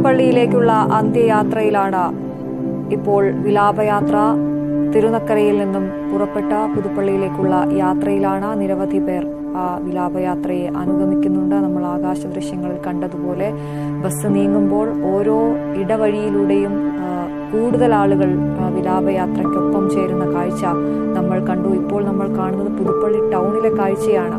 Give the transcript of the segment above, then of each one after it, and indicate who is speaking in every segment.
Speaker 1: പുതുപ്പള്ളിയിലേക്കുള്ള അന്ത്യയാത്രയിലാണ് ഇപ്പോൾ വിലാപയാത്ര തിരുനക്കരയിൽ നിന്നും പുറപ്പെട്ട പുതുപ്പള്ളിയിലേക്കുള്ള യാത്രയിലാണ് നിരവധി പേർ ആ വിലാപയാത്രയെ അനുഗമിക്കുന്നുണ്ട് നമ്മൾ ആകാശ ദൃശ്യങ്ങളിൽ കണ്ടതുപോലെ ബസ് നീങ്ങുമ്പോൾ ഓരോ ഇടവഴിയിലൂടെയും ആ, കൂടുതൽ ആളുകൾ ആ, വിലാപയാത്രയ്ക്കൊപ്പം ചേരുന്ന കാഴ്ച നമ്മൾ കണ്ടു ഇപ്പോൾ നമ്മൾ കാണുന്നത് പുതുപ്പള്ളി ടൗണിലെ കാഴ്ചയാണ്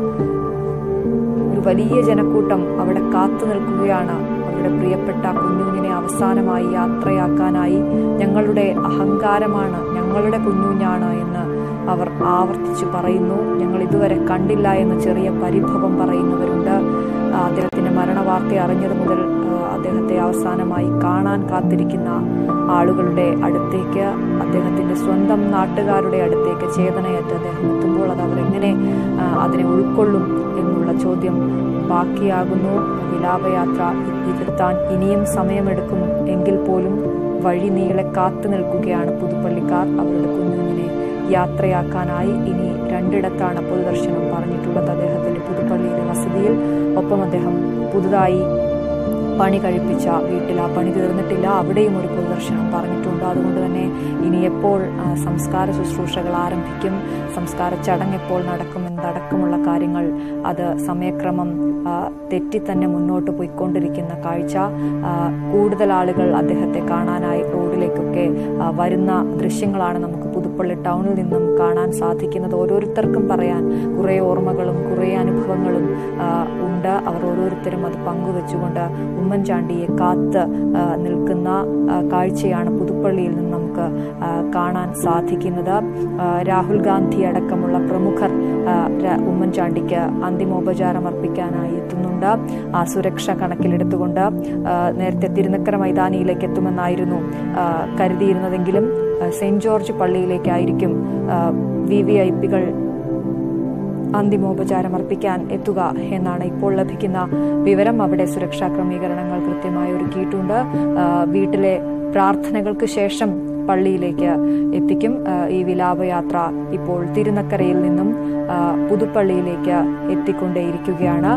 Speaker 1: ഒരു വലിയ ജനക്കൂട്ടം അവിടെ കാത്തു നിൽക്കുകയാണ് അവരുടെ പ്രിയപ്പെട്ട കുഞ്ഞുഞ്ഞിനെ അവസാനമായി യാത്രയാക്കാനായി ഞങ്ങളുടെ അഹങ്കാരമാണ് ഞങ്ങളുടെ കുഞ്ഞുഞ്ഞാണ് എന്ന് അവർ ആവർത്തിച്ചു പറയുന്നു ഞങ്ങൾ ഇതുവരെ കണ്ടില്ല എന്ന് ചെറിയ പരിഭവം പറയുന്നവരുണ്ട് ആ, അദ്ദേഹത്തിന്റെ മരണവാർത്ത അറിഞ്ഞത് മുതൽ ആ, അദ്ദേഹത്തെ അവസാനമായി കാണാൻ കാത്തിരിക്കുന്ന ആളുകളുടെ അടുത്തേക്ക് അദ്ദേഹത്തിന്റെ സ്വന്തം നാട്ടുകാരുടെ അടുത്തേക്ക് ചേതനയേറ്റ് അദ്ദേഹം എത്തുമ്പോൾ അത് അവരെങ്ങനെ ആ, അതിനെ ഉൾക്കൊള്ളും എന്നുള്ള ചോദ്യം ബാക്കിയാകുന്നു വിലാപയാത്ര ഇരുത്താൻ ഇനിയും സമയമെടുക്കും എങ്കിൽ പോലും വഴി നീളെ കാത്തു നിൽക്കുകയാണ് പുതുപ്പള്ളിക്കാർ അവരുടെ കുഞ്ഞുഞ്ഞിനെ യാത്രയാക്കാനായി ഇനി രണ്ടിടത്താണ് പൊതുദർശനം പറഞ്ഞിട്ടുള്ളത് അദ്ദേഹത്തിന്റെ പുതുപ്പള്ളിയിലെ വസതിയിൽ ഒപ്പം അദ്ദേഹം പുതുതായി പണി കഴിപ്പിച്ച വീട്ടിൽ ആ പണി തീർന്നിട്ടില്ല അവിടെയും ഒരു പൊതുദർശനം പറഞ്ഞിട്ടുണ്ട് അതുകൊണ്ട് തന്നെ ഇനി എപ്പോൾ ആ, സംസ്കാര ശുശ്രൂഷകൾ ആരംഭിക്കും സംസ്കാര ചടങ്ങ് എപ്പോൾ നടക്കും എന്നതടക്കമുള്ള കാര്യങ്ങൾ അത് സമയക്രമം ആ, തെറ്റി തന്നെ മുന്നോട്ട് പോയിക്കൊണ്ടിരിക്കുന്ന കാഴ്ച ആ, കൂടുതൽ ആളുകൾ അദ്ദേഹത്തെ കാണാനായി റോഡിലേക്കൊക്കെ ആ, വരുന്ന ദൃശ്യങ്ങളാണ് നമുക്ക് പുതുപ്പള്ളി ടൗണിൽ നിന്നും കാണാൻ സാധിക്കുന്നത് ഓരോരുത്തർക്കും പറയാൻ കുറേ ഓർമ്മകളും കുറേ അനുഭവങ്ങളും ആ, ഉണ്ട് അവർ ഓരോരുത്തരും അത് പങ്കുവെച്ചുകൊണ്ട് ഉമ്മൻചാണ്ടിയെ കാത്ത് ആ, നിൽക്കുന്ന ആ, കാഴ്ചയാണ് പുതുപ്പള്ളിയിൽ നിന്ന് നമുക്ക് ആ, കാണാൻ സാധിക്കുന്നത് ആ, രാഹുൽ ഗാന്ധി അടക്കമുള്ള പ്രമുഖർ ആ, ര- ഉമ്മൻചാണ്ടിക്ക് അന്തിമോപചാരം അർപ്പിക്കാനായി എത്തുന്നുണ്ട് ആ സുരക്ഷ കണക്കിലെടുത്തുകൊണ്ട് ആ, നേരത്തെ തിരുനക്കര മൈതാനിയിലേക്ക് എത്തുമെന്നായിരുന്നു ആ, കരുതിയിരുന്നതെങ്കിലും ആ, സെന്റ് ജോർജ് പള്ളിയിലേക്കായിരിക്കും വി വി ഐ പികൾ അന്തിമോപചാരം അർപ്പിക്കാൻ എത്തുക എന്നാണ് ഇപ്പോൾ ലഭിക്കുന്ന വിവരം അവിടെ സുരക്ഷാ ക്രമീകരണങ്ങൾ കൃത്യമായി ഒരുക്കിയിട്ടുണ്ട് ആ, വീട്ടിലെ പ്രാർത്ഥനകൾക്ക് ശേഷം പള്ളിയിലേക്ക് എത്തിക്കും ആ, ഈ വിലാപയാത്ര ഇപ്പോൾ തിരുനക്കരയിൽ നിന്നും ആ, പുതുപ്പള്ളിയിലേക്ക് എത്തിക്കൊണ്ടേയിരിക്കുകയാണ്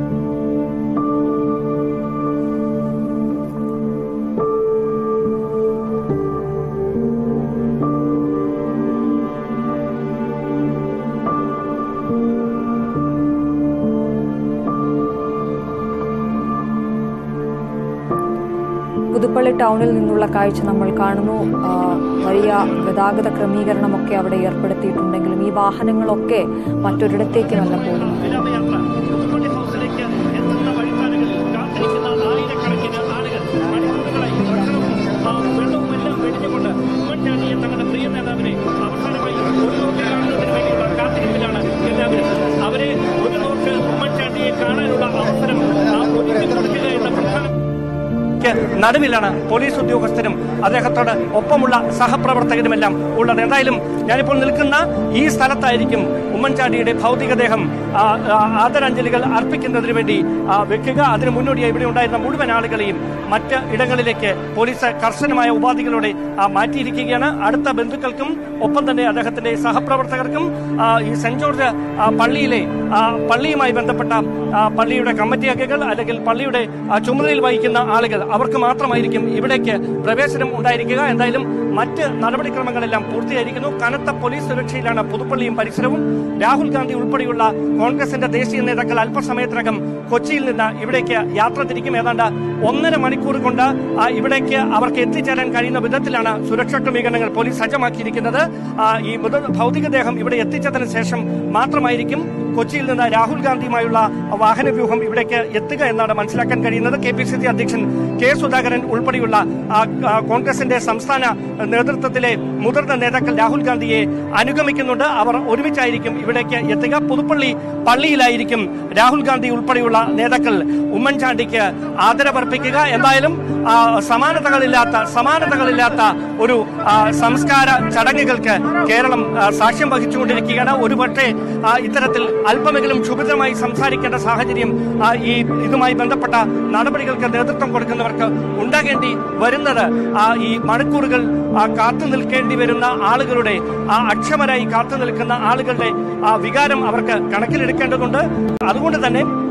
Speaker 1: പുതുപ്പള്ളി ടൗണിൽ നിന്നുള്ള കാഴ്ച നമ്മൾ കാണുന്നു ആ, വലിയ ഗതാഗത ക്രമീകരണമൊക്കെ അവിടെ ഏർപ്പെടുത്തിയിട്ടുണ്ടെങ്കിലും ഈ വാഹനങ്ങളൊക്കെ മറ്റൊരിടത്തേക്കുമല്ല പോകുന്നത്
Speaker 2: വിലാപയാത്ര പുതുപ്പള്ളി ഹൗസിലേക്ക് എത്തുന്ന വഴിത്താരകളിൽ കാത്തിരിക്കുന്ന ആയിരക്കണക്കിന് ആളുകൾ മണിക്കൂറുകളായി ഭക്ഷണവും ആ, വെള്ളവും എല്ലാം വെടിഞ്ഞുകൊണ്ട് ഉമ്മൻചാണ്ടിയെ തങ്ങളുടെ പ്രിയ നേതാവിനെ അവസാനമായി ഒരു നോക്ക് കാണുന്നതിന് വേണ്ടിയുള്ള കാത്തിരിപ്പിലാണ് എല്ലാവരും അവരെ ഒരു നോക്ക് ഉമ്മൻചാണ്ടിയെ കാണാനുള്ള അവസരം ആ ഒരുക്കി കൊടുക്കുക എന്ന പ്രധാന ക്ക് നടുവിലാണ് പോലീസ് ഉദ്യോഗസ്ഥരും അദ്ദേഹത്തോട് ഒപ്പമുള്ള സഹപ്രവർത്തകരുമെല്ലാം ഉള്ളത് എന്തായാലും ഞാനിപ്പോൾ നിൽക്കുന്ന ഈ സ്ഥലത്തായിരിക്കും ഉമ്മൻചാണ്ടിയുടെ ഭൗതികദേഹം ആ, ആ, ആദരാഞ്ജലികൾ അർപ്പിക്കുന്നതിന് വേണ്ടി ആ, വെക്കുക അതിന് മുന്നോടിയായി ഇവിടെ ഉണ്ടായിരുന്ന മുഴുവൻ ആളുകളെയും മറ്റ് ഇടങ്ങളിലേക്ക് പോലീസ് കർശനമായ ഉപാധികളോടെ ആ, മാറ്റിയിരിക്കുകയാണ് അടുത്ത ബന്ധുക്കൾക്കും ഒപ്പം തന്നെ അദ്ദേഹത്തിന്റെ സഹപ്രവർത്തകർക്കും ആ, ഈ സെന്റ് ജോർജ് ആ, പള്ളിയിലെ ആ, പള്ളിയുമായി ബന്ധപ്പെട്ട ആ, പള്ളിയുടെ കമ്മിറ്റി അംഗങ്ങൾ അല്ലെങ്കിൽ പള്ളിയുടെ ആ, ചുമതലയിൽ വഹിക്കുന്ന ആളുകൾ അവർക്ക് മാത്രമായിരിക്കും ഇവിടേക്ക് പ്രവേശനം ഉണ്ടായിരിക്കുക എന്തായാലും മറ്റ് നടപടിക്രമങ്ങളെല്ലാം പൂർത്തിയായിരിക്കുന്നു കനത്ത പോലീസ് സുരക്ഷയിലാണ് പുതുപ്പള്ളിയും പരിസരവും രാഹുൽ ഗാന്ധി ഉൾപ്പെടെയുള്ള കോൺഗ്രസിന്റെ ദേശീയ നേതാക്കൾ അല്പസമയത്തിനകം കൊച്ചിയിൽ നിന്ന് ഇവിടേക്ക് യാത്ര തിരിക്കും ഏതാണ്ട് ഒന്നര മണിക്കൂർ കൊണ്ട് ആ, ഇവിടേക്ക് അവർക്ക് എത്തിച്ചേരാൻ കഴിയുന്ന വിധത്തിലാണ് സുരക്ഷാ ക്രമീകരണങ്ങൾ പോലീസ് സജ്ജമാക്കിയിരിക്കുന്നത് ആ, ഈ മൃത ഭൗതികദേഹം ഇവിടെ എത്തിച്ചതിന് ശേഷം മാത്രമായിരിക്കും കൊച്ചിയിൽ നിന്ന് രാഹുൽ ഗാന്ധിയുമായുള്ള വാഹനവ്യൂഹം ഇവിടേക്ക് എത്തുക എന്നാണ് മനസ്സിലാക്കാൻ കഴിയുന്നത് കെ പി സി സി അധ്യക്ഷൻ കെ സുധാകരൻ ഉൾപ്പെടെയുള്ള ആ, ആ, കോൺഗ്രസിന്റെ സംസ്ഥാന നേതൃത്വത്തിലെ മുതിർന്ന നേതാക്കൾ രാഹുൽ ഗാന്ധിയെ അനുഗമിക്കുന്നുണ്ട് അവർ ഒരുമിച്ചായിരിക്കും ഇവിടേക്ക് എത്തുക പുതുപ്പള്ളി പള്ളിയിലായിരിക്കും രാഹുൽ ഗാന്ധി ഉൾപ്പെടെയുള്ള നേതാക്കൾ ഉമ്മൻചാണ്ടിക്ക് ആദരവർപ്പിക്കുക എന്തായാലും ആ, സമാനതകളില്ലാത്ത സമാനതകളില്ലാത്ത ഒരു ആ, സംസ്കാര ചടങ്ങുകൾക്ക് കേരളം ആ, സാക്ഷ്യം വഹിച്ചുകൊണ്ടിരിക്കുകയാണ് ഒരുപക്ഷെ ആ, ഇത്തരത്തിൽ അല്പമെങ്കിലും ക്ഷുഭിതമായി സംസാരിക്കേണ്ട സാഹചര്യം ആ, ഈ ഇതുമായി ബന്ധപ്പെട്ട നടപടികൾക്ക് നേതൃത്വം കൊടുക്കുന്നവർക്ക് ഉണ്ടാകേണ്ടി വരുന്നത് ആ, ഈ മണിക്കൂറുകൾ ആ, കാത്തു നിൽക്കേണ്ടി വരുന്ന ആളുകളുടെ ആ അക്ഷമരായി കാത്തു നിൽക്കുന്ന ആളുകളുടെ ആ വികാരം അവർക്ക് കണക്കിലെടുക്കേണ്ടതുണ്ട് അതുകൊണ്ട് തന്നെ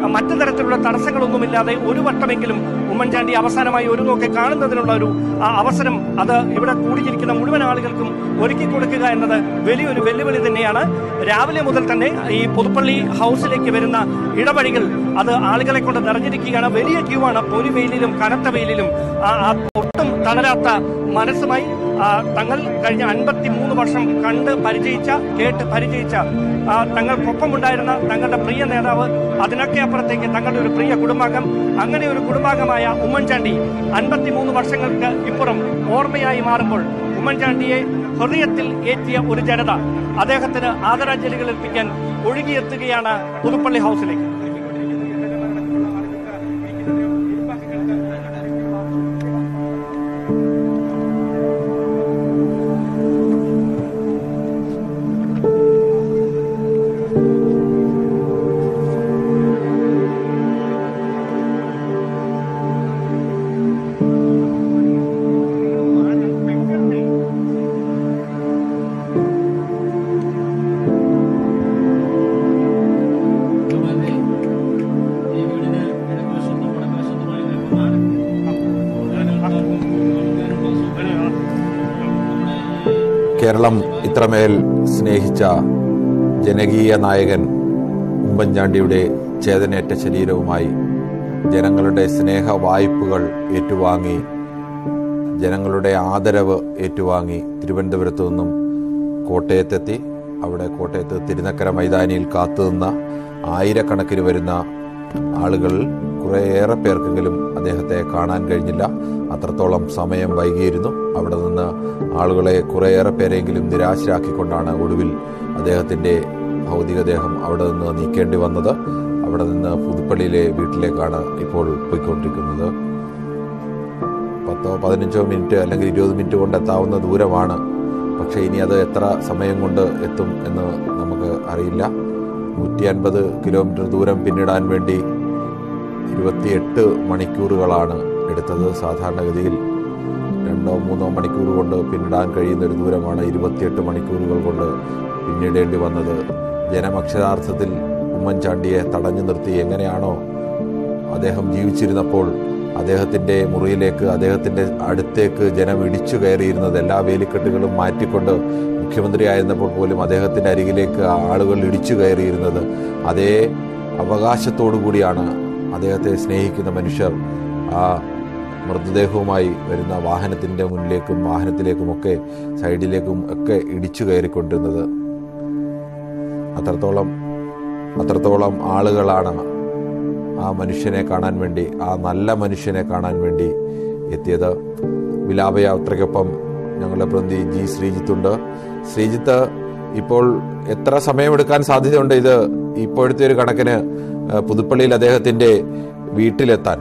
Speaker 2: മറ്റു തരത്തിലുള്ള തടസ്സങ്ങളൊന്നുമില്ലാതെ ഒരു വട്ടമെങ്കിലും ഉമ്മൻചാണ്ടി അവസാനമായി ഒരു നോക്കെ കാണുന്നതിനുള്ള ഒരു ആ, അവസരം അത് ഇവിടെ കൂടിയിരിക്കുന്ന മുഴുവൻ ആളുകൾക്കും ഒരുക്കി കൊടുക്കുക എന്നത് വലിയൊരു വെല്ലുവിളി തന്നെയാണ് രാവിലെ മുതൽ തന്നെ ഈ പുതുപ്പള്ളി ഹൗസിലേക്ക് വരുന്ന ഇടവഴികൾ അത് ആളുകളെ കൊണ്ട് നിറഞ്ഞിരിക്കുകയാണ് വലിയ ക്യൂ ആണ് പൊരി വെയിലിലും കനത്ത വെയിലിലും ആ, ആ, ഒട്ടും തളരാത്ത മനസ്സുമായി ആ, തങ്ങൾ കഴിഞ്ഞ അൻപത്തി മൂന്ന് വർഷം കണ്ട് പരിചയിച്ച കേട്ട് പരിചയിച്ച ആ, തങ്ങൾക്കൊപ്പമുണ്ടായിരുന്ന തങ്ങളുടെ പ്രിയ നേതാവ് അതിനൊക്കെ അപ്പുറത്തേക്ക് തങ്ങളുടെ ഒരു പ്രിയ കുടുംബാംഗം അങ്ങനെ ഒരു കുടുംബാംഗമായ ഉമ്മൻചാണ്ടി അൻപത്തി മൂന്ന് വർഷങ്ങൾക്ക് ഇപ്പുറം ഓർമ്മയായി മാറുമ്പോൾ ഉമ്മൻചാണ്ടിയെ ഹൃദയത്തിൽ ഏറ്റിയ ഒരു ജനത അദ്ദേഹത്തിന് ആദരാഞ്ജലികൾ എത്തിക്കാൻ ഒഴുകിയെത്തുകയാണ് പുതുപ്പള്ളി ഹൗസിലേക്ക്
Speaker 3: കേരളം ഇത്രമേൽ സ്നേഹിച്ച ജനകീയ നായകൻ ഉമ്മൻചാണ്ടിയുടെ ചേതനേറ്റ ശരീരവുമായി ജനങ്ങളുടെ സ്നേഹ വായ്പകൾ ഏറ്റുവാങ്ങി ജനങ്ങളുടെ ആദരവ് ഏറ്റുവാങ്ങി തിരുവനന്തപുരത്തു നിന്നും കോട്ടയത്തെത്തി അവിടെ കോട്ടയത്ത് തിരുനക്കര മൈതാനിയിൽ കാത്തുനിന്ന ആയിരക്കണക്കിന് വരുന്ന ആളുകൾ കുറേയേറെ പേർക്കെങ്കിലും അദ്ദേഹത്തെ കാണാൻ കഴിഞ്ഞില്ല അത്രത്തോളം സമയം വൈകിയിരുന്നു അവിടെ നിന്ന് ആളുകളെ കുറേയേറെ പേരെങ്കിലും നിരാശരാക്കിക്കൊണ്ടാണ് ഒടുവിൽ അദ്ദേഹത്തിൻ്റെ ഭൗതികദേഹം അവിടെ നിന്ന് നീക്കേണ്ടി വന്നത് അവിടെ നിന്ന് പുതുപ്പള്ളിയിലെ വീട്ടിലേക്കാണ് ഇപ്പോൾ പോയിക്കൊണ്ടിരിക്കുന്നത് പത്തോ പതിനഞ്ചോ മിനിറ്റ് അല്ലെങ്കിൽ ഇരുപത് മിനിറ്റ് കൊണ്ട് എത്താവുന്ന ദൂരമാണ് പക്ഷേ ഇനി അത് എത്ര സമയം കൊണ്ട് എത്തും എന്ന് നമുക്ക് അറിയില്ല നൂറ്റി അൻപത് കിലോമീറ്റർ ദൂരം പിന്നിടാൻ വേണ്ടി ഇരുപത്തിയെട്ട് മണിക്കൂറുകളാണ് എടുത്തത് സാധാരണഗതിയിൽ രണ്ടോ മൂന്നോ മണിക്കൂർ കൊണ്ട് പിന്നിടാൻ കഴിയുന്ന ഒരു ദൂരമാണ് ഇരുപത്തിയെട്ട് മണിക്കൂറുകൾ കൊണ്ട് പിന്നിടേണ്ടി വന്നത് ജനമക്ഷരാർത്ഥത്തിൽ ഉമ്മൻചാണ്ടിയെ തടഞ്ഞു നിർത്തി എങ്ങനെയാണോ അദ്ദേഹം ജീവിച്ചിരുന്നപ്പോൾ അദ്ദേഹത്തിന്റെ മുറിയിലേക്ക് അദ്ദേഹത്തിന്റെ അടുത്തേക്ക് ജനം ഇടിച്ചു കയറിയിരുന്നത് എല്ലാ വേലിക്കെട്ടുകളും മാറ്റിക്കൊണ്ട് മുഖ്യമന്ത്രിയായിരുന്നപ്പോൾ പോലും അദ്ദേഹത്തിന്റെ അരികിലേക്ക് ആളുകൾ ഇടിച്ചു കയറിയിരുന്നത് അതേ അവകാശത്തോടു കൂടിയാണ് അദ്ദേഹത്തെ സ്നേഹിക്കുന്ന മനുഷ്യർ ആ മൃതദേഹവുമായി വരുന്ന വാഹനത്തിന്റെ മുന്നിലേക്കും വാഹനത്തിലേക്കുമൊക്കെ സൈഡിലേക്കും ഒക്കെ ഇടിച്ചു കയറിക്കൊണ്ടിരുന്നത് അത്രത്തോളം അത്രത്തോളം ആളുകളാണ് ആ മനുഷ്യനെ കാണാൻ വേണ്ടി ആ നല്ല മനുഷ്യനെ കാണാൻ വേണ്ടി എത്തിയത് വിലാപയാത്രയ്ക്കൊപ്പം ഞങ്ങളുടെ പ്രതിനിധി ജി ശ്രീജിത്തുണ്ട് ശ്രീജിത്ത് ഇപ്പോൾ എത്ര സമയമെടുക്കാൻ സാധ്യതയുണ്ട് ഇത് ഇപ്പോഴത്തെ ഒരു കണക്കിന് ആ, പുതുപ്പള്ളിയിൽ അദ്ദേഹത്തിന്റെ വീട്ടിലെത്താൻ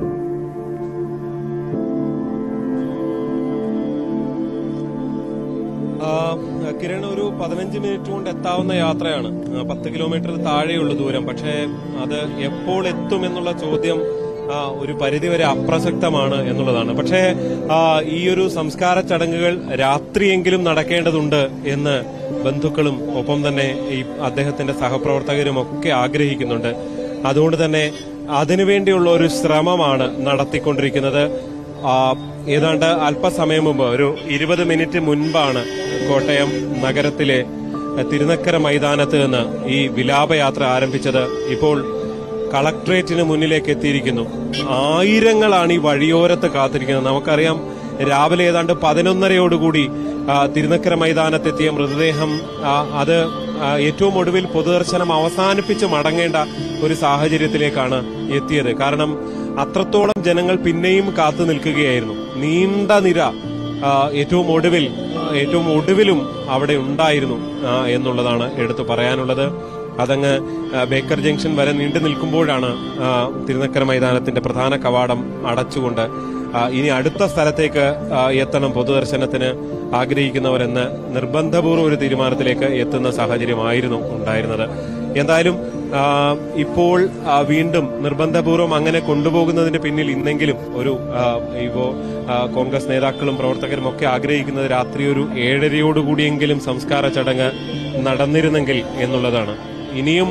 Speaker 4: ആ, കിരൺ ഒരു പതിനഞ്ച് മിനിറ്റ് കൊണ്ട് എത്താവുന്ന യാത്രയാണ് ആ, പത്ത് കിലോമീറ്റർ താഴെയുള്ള ദൂരം പക്ഷേ അത് എപ്പോൾ എത്തും എന്നുള്ള ചോദ്യം ആ, ഒരു പരിധിവരെ അപ്രസക്തമാണ് എന്നുള്ളതാണ് പക്ഷേ ആ, ഈ ഒരു സംസ്കാര ചടങ്ങുകൾ രാത്രിയെങ്കിലും നടക്കേണ്ടതുണ്ട് എന്ന് ബന്ധുക്കളും ഒപ്പം തന്നെ ഈ അദ്ദേഹത്തിന്റെ സഹപ്രവർത്തകരും ഒക്കെ ആഗ്രഹിക്കുന്നുണ്ട് അതുകൊണ്ട് തന്നെ അതിനുവേണ്ടിയുള്ള ഒരു ശ്രമമാണ് നടത്തിക്കൊണ്ടിരിക്കുന്നത് ആ, ഏതാണ്ട് അല്പസമയം മുമ്പ് ഒരു ഇരുപത് മിനിറ്റ് മുൻപാണ് കോട്ടയം നഗരത്തിലെ തിരുനക്കര മൈതാനത്ത് നിന്ന് ഈ വിലാപയാത്ര ആരംഭിച്ചത് ഇപ്പോൾ കളക്ട്രേറ്റിന് മുന്നിലേക്ക് എത്തിയിരിക്കുന്നു ആയിരങ്ങളാണ് ഈ വഴിയോരത്ത് കാത്തിരിക്കുന്നത് നമുക്കറിയാം രാവിലെ ഏതാണ്ട് പതിനൊന്നരയോടുകൂടി ആ, തിരുനക്കര മൈതാനത്തെത്തിയ മൃതദേഹം ആ, അത് ആ, ഏറ്റവും ഒടുവിൽ പൊതുദർശനം അവസാനിപ്പിച്ച് മടങ്ങേണ്ട ഒരു സാഹചര്യത്തിലേക്കാണ് എത്തിയത് കാരണം അത്രത്തോളം ജനങ്ങൾ പിന്നെയും കാത്തു നിൽക്കുകയായിരുന്നു നീണ്ട നിര ആ, ഏറ്റവും ഒടുവിൽ ആ, ഏറ്റവും ഒടുവിലും അവിടെ ഉണ്ടായിരുന്നു ആ, എന്നുള്ളതാണ് എടുത്തു പറയാനുള്ളത് അതങ്ങ് ആ, ബേക്കർ ജംഗ്ഷൻ വരെ നീണ്ടു നിൽക്കുമ്പോഴാണ് ആ, തിരുനക്കര മൈതാനത്തിന്റെ പ്രധാന കവാടം അടച്ചുകൊണ്ട് ആ, ഇനി അടുത്ത സ്ഥലത്തേക്ക് ആ, എത്തണം പൊതുദർശനത്തിന് ആഗ്രഹിക്കുന്നവരെന്ന് നിർബന്ധപൂർവ്വം ഒരു തീരുമാനത്തിലേക്ക് എത്തുന്ന സാഹചര്യമായിരുന്നു ഉണ്ടായിരുന്നത് എന്തായാലും ആ, ഇപ്പോൾ ആ, വീണ്ടും നിർബന്ധപൂർവ്വം അങ്ങനെ കൊണ്ടുപോകുന്നതിന് പിന്നിൽ ഇന്നെങ്കിലും ഒരു ആ, ഇപ്പോ ആ, കോൺഗ്രസ് നേതാക്കളും പ്രവർത്തകരും ഒക്കെ ആഗ്രഹിക്കുന്നത് രാത്രി ഒരു ഏഴരയോടുകൂടിയെങ്കിലും സംസ്കാര ചടങ്ങ് നടന്നിരുന്നെങ്കിൽ എന്നുള്ളതാണ് ഇനിയും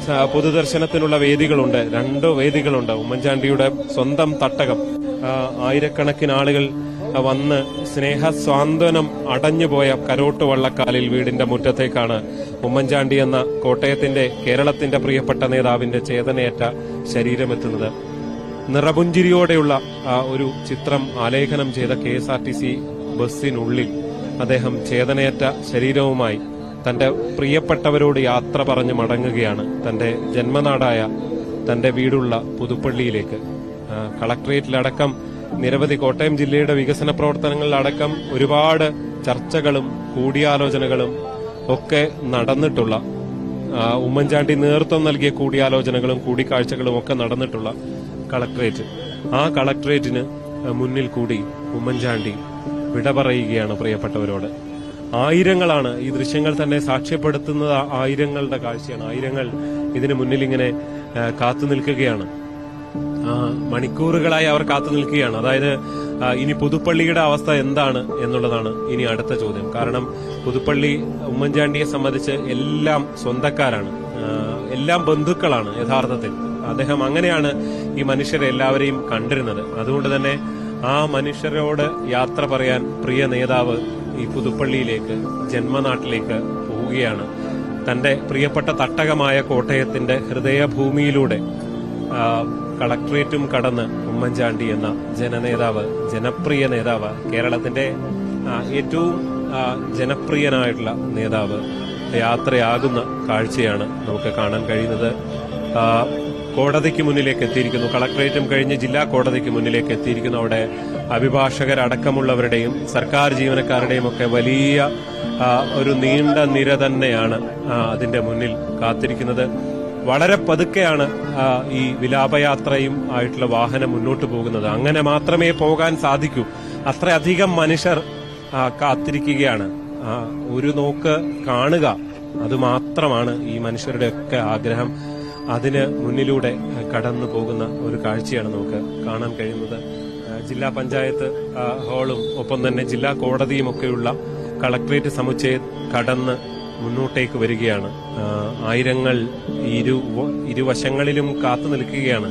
Speaker 4: സ- പൊതുദർശനത്തിനുള്ള വേദികളുണ്ട് രണ്ട് വേദികളുണ്ട് ഉമ്മൻചാണ്ടിയുടെ സ്വന്തം തട്ടകം ആ, ആയിരക്കണക്കിന് ആളുകൾ ആ, വന്ന് സ്നേഹ സ്വാന്തനം അടഞ്ഞുപോയ കരോട്ട് വള്ളക്കാലിൽ വീടിന്റെ മുറ്റത്തേക്കാണ് ഉമ്മൻചാണ്ടി എന്ന കോട്ടയത്തിന്റെ കേരളത്തിന്റെ പ്രിയപ്പെട്ട നേതാവിന്റെ ചേതനയേറ്റ ശരീരമെത്തുന്നത് നിറപുഞ്ചിരിയോടെയുള്ള ആ, ഒരു ചിത്രം ആലേഖനം ചെയ്ത K S R T C ബസ്സിനുള്ളിൽ അദ്ദേഹം ചേതനയേറ്റ ശരീരവുമായി തന്റെ പ്രിയപ്പെട്ടവരോട് യാത്ര പറഞ്ഞ് മടങ്ങുകയാണ് തന്റെ ജന്മനാടായ തന്റെ വീടുള്ള പുതുപ്പള്ളിയിലേക്ക് ആ, കളക്ടറേറ്റിലടക്കം നിരവധി കോട്ടയം ജില്ലയുടെ വികസന പ്രവർത്തനങ്ങളിലടക്കം ഒരുപാട് ചർച്ചകളും കൂടിയാലോചനകളും ഒക്കെ നടന്നിട്ടുള്ള ആ, ഉമ്മൻചാണ്ടി നേതൃത്വം നൽകിയ കൂടിയാലോചനകളും കൂടിക്കാഴ്ചകളും ഒക്കെ നടന്നിട്ടുള്ള കളക്ടറേറ്റ് ആ കളക്ടറേറ്റിന് മുന്നിൽ കൂടി ഉമ്മൻചാണ്ടി വിട പറയുകയാണ് പ്രിയപ്പെട്ടവരോട് ആയിരങ്ങളാണ് ഈ ദൃശ്യങ്ങൾ തന്നെ സാക്ഷ്യപ്പെടുത്തുന്നത് ആയിരങ്ങളുടെ കാഴ്ചയാണ് ആയിരങ്ങൾ ഇതിന് മുന്നിൽ ഇങ്ങനെ ആ, കാത്തു നിൽക്കുകയാണ് ആ, മണിക്കൂറുകളായി അവർ കാത്തു നിൽക്കുകയാണ് അതായത് ആ, ഇനി പുതുപ്പള്ളിയുടെ അവസ്ഥ എന്താണ് എന്നുള്ളതാണ് ഇനി അടുത്ത ചോദ്യം കാരണം പുതുപ്പള്ളി ഉമ്മൻചാണ്ടിയെ സംബന്ധിച്ച് എല്ലാം സ്വന്തക്കാരാണ് ആ, എല്ലാം ബന്ധുക്കളാണ് യഥാർത്ഥത്തിൽ അദ്ദേഹം അങ്ങനെയാണ് ഈ മനുഷ്യരെ എല്ലാവരെയും കണ്ടിരുന്നത് അതുകൊണ്ട് തന്നെ ആ മനുഷ്യരോട് യാത്ര പറയാൻ പ്രിയ നേതാവ് ഈ പുതുപ്പള്ളിയിലേക്ക് ജന്മനാട്ടിലേക്ക് പോവുകയാണ് തന്റെ പ്രിയപ്പെട്ട തട്ടകമായ കോട്ടയത്തിന്റെ ഹൃദയഭൂമിയിലൂടെ ആ, കളക്ട്രേറ്റും കടന്ന് ഉമ്മൻചാണ്ടി എന്ന ജനനേതാവ് ജനപ്രിയ നേതാവ് കേരളത്തിന്റെ ആ, ഏറ്റവും ആ, ജനപ്രിയനായിട്ടുള്ള നേതാവ് യാത്രയാകുന്ന കാഴ്ചയാണ് നമുക്ക് കാണാൻ കഴിയുന്നത് ആ, കോടതിക്ക് മുന്നിലേക്ക് എത്തിയിരിക്കുന്നു കളക്ട്രേറ്റും കഴിഞ്ഞ് ജില്ലാ കോടതിക്ക് മുന്നിലേക്ക് എത്തിയിരിക്കുന്നു അവിടെ അഭിഭാഷകരടക്കമുള്ളവരുടെയും സർക്കാർ ജീവനക്കാരുടെയും ഒക്കെ വലിയ ആ, ഒരു നീണ്ട നിര തന്നെയാണ് ആ, അതിന്റെ മുന്നിൽ കാത്തിരിക്കുന്നത് വളരെ പതുക്കെയാണ് ആ, ഈ വിലാപയാത്രയും ആയിട്ടുള്ള വാഹനം മുന്നോട്ട് പോകുന്നത് അങ്ങനെ മാത്രമേ പോകാൻ സാധിക്കൂ അത്രയധികം മനുഷ്യർ ആ, കാത്തിരിക്കുകയാണ് ആ, ഒരു നോക്ക് കാണുക അത് മാത്രമാണ് ഈ മനുഷ്യരുടെ ഒക്കെ ആഗ്രഹം അതിന് മുന്നിലൂടെ കടന്നു പോകുന്ന ഒരു കാഴ്ചയാണ് നമുക്ക് കാണാൻ കഴിയുന്നത് ആ, ജില്ലാ പഞ്ചായത്ത് ആ, ഹാളും ഒപ്പം തന്നെ ജില്ലാ കോടതിയും ഒക്കെയുള്ള കളക്ട്രേറ്റ് സമുച്ചയം കടന്ന് മുന്നോട്ടേക്ക് വരികയാണ് ആ, ആയിരങ്ങൾ ഇരു ഇരുവശങ്ങളിലും കാത്തു നിൽക്കുകയാണ്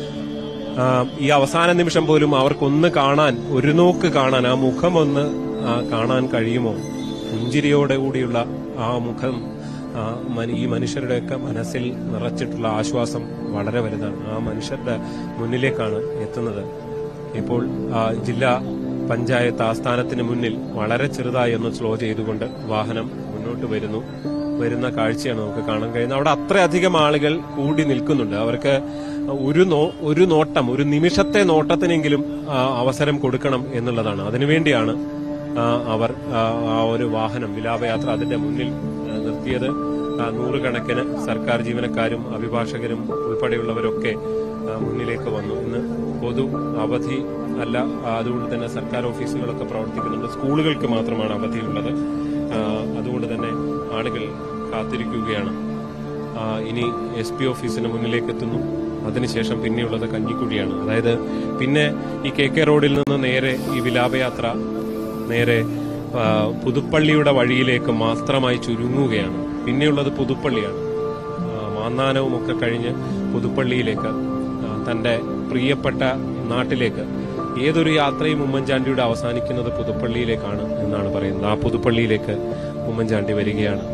Speaker 4: ആ, ഈ അവസാന നിമിഷം പോലും അവർക്കൊന്ന് കാണാൻ ഒരു നോക്ക് കാണാൻ ആ മുഖം ഒന്ന് ആ, കാണാൻ കഴിയുമോ പുഞ്ചിരിയോടെ കൂടിയുള്ള ആ മുഖം ആ, മന- ഈ മനുഷ്യരുടെയൊക്കെ മനസ്സിൽ നിറച്ചിട്ടുള്ള ആശ്വാസം വളരെ വലുതാണ് ആ മനുഷ്യരുടെ മുന്നിലേക്കാണ് എത്തുന്നത് ഇപ്പോൾ ആ, ജില്ലാ പഞ്ചായത്ത് ആസ്ഥാനത്തിന് മുന്നിൽ വളരെ ചെറുതായി ഒന്ന് സ്ലോ ചെയ്തുകൊണ്ട് വാഹനം മുന്നോട്ട് വരുന്നു വരുന്ന കാഴ്ചയാണ് നമുക്ക് കാണാൻ കഴിയുന്നത് അവിടെ അത്രയധികം ആളുകൾ കൂടി നിൽക്കുന്നുണ്ട് അവർക്ക് ഒരു നോ ഒരു നോട്ടം ഒരു നിമിഷത്തെ നോട്ടത്തിനെങ്കിലും ആ, അവസരം കൊടുക്കണം എന്നുള്ളതാണ് അതിനുവേണ്ടിയാണ് ആ, അവർ ആ, ആ ഒരു വാഹനം വിലാപയാത്ര അതിന്റെ മുന്നിൽ ആ, നിർത്തിയത് ആ, നൂറുകണക്കിന് സർക്കാർ ജീവനക്കാരും അഭിഭാഷകരും ഉൾപ്പെടെയുള്ളവരൊക്കെ ആ, മുന്നിലേക്ക് വന്നു ഇന്ന് പൊതു അവധി അല്ല ആ, അതുകൊണ്ട് തന്നെ സർക്കാർ ഓഫീസുകളൊക്കെ പ്രവർത്തിക്കുന്നുണ്ട് സ്കൂളുകൾക്ക് മാത്രമാണ് അവധിയുള്ളത് ആ, അതുകൊണ്ട് തന്നെ ആളുകൾ കാത്തിരിക്കുകയാണ് ആ, ഇനി എസ് പി ഓഫീസിന് മുന്നിലേക്ക് എത്തുന്നു അതിനുശേഷം പിന്നെയുള്ളത് കഞ്ഞിക്കുഴിയാണ് അതായത് പിന്നെ ഈ കെ കെ റോഡിൽ നിന്ന് നേരെ ഈ വിലാപയാത്ര നേരെ ആ, പുതുപ്പള്ളിയുടെ വഴിയിലേക്ക് മാത്രമായി ചുരുങ്ങുകയാണ് പിന്നെയുള്ളത് പുതുപ്പള്ളിയാണ് ആ, മാന്നാനവും ഒക്കെ കഴിഞ്ഞ് പുതുപ്പള്ളിയിലേക്ക് ആ, തന്റെ പ്രിയപ്പെട്ട നാട്ടിലേക്ക് ഏതൊരു യാത്രയും ഉമ്മൻചാണ്ടിയുടെ അവസാനിക്കുന്നത് പുതുപ്പള്ളിയിലേക്കാണ് എന്നാണ് പറയുന്നത് ആ പുതുപ്പള്ളിയിലേക്ക് ഉമ്മൻചാണ്ടി വരികയാണ്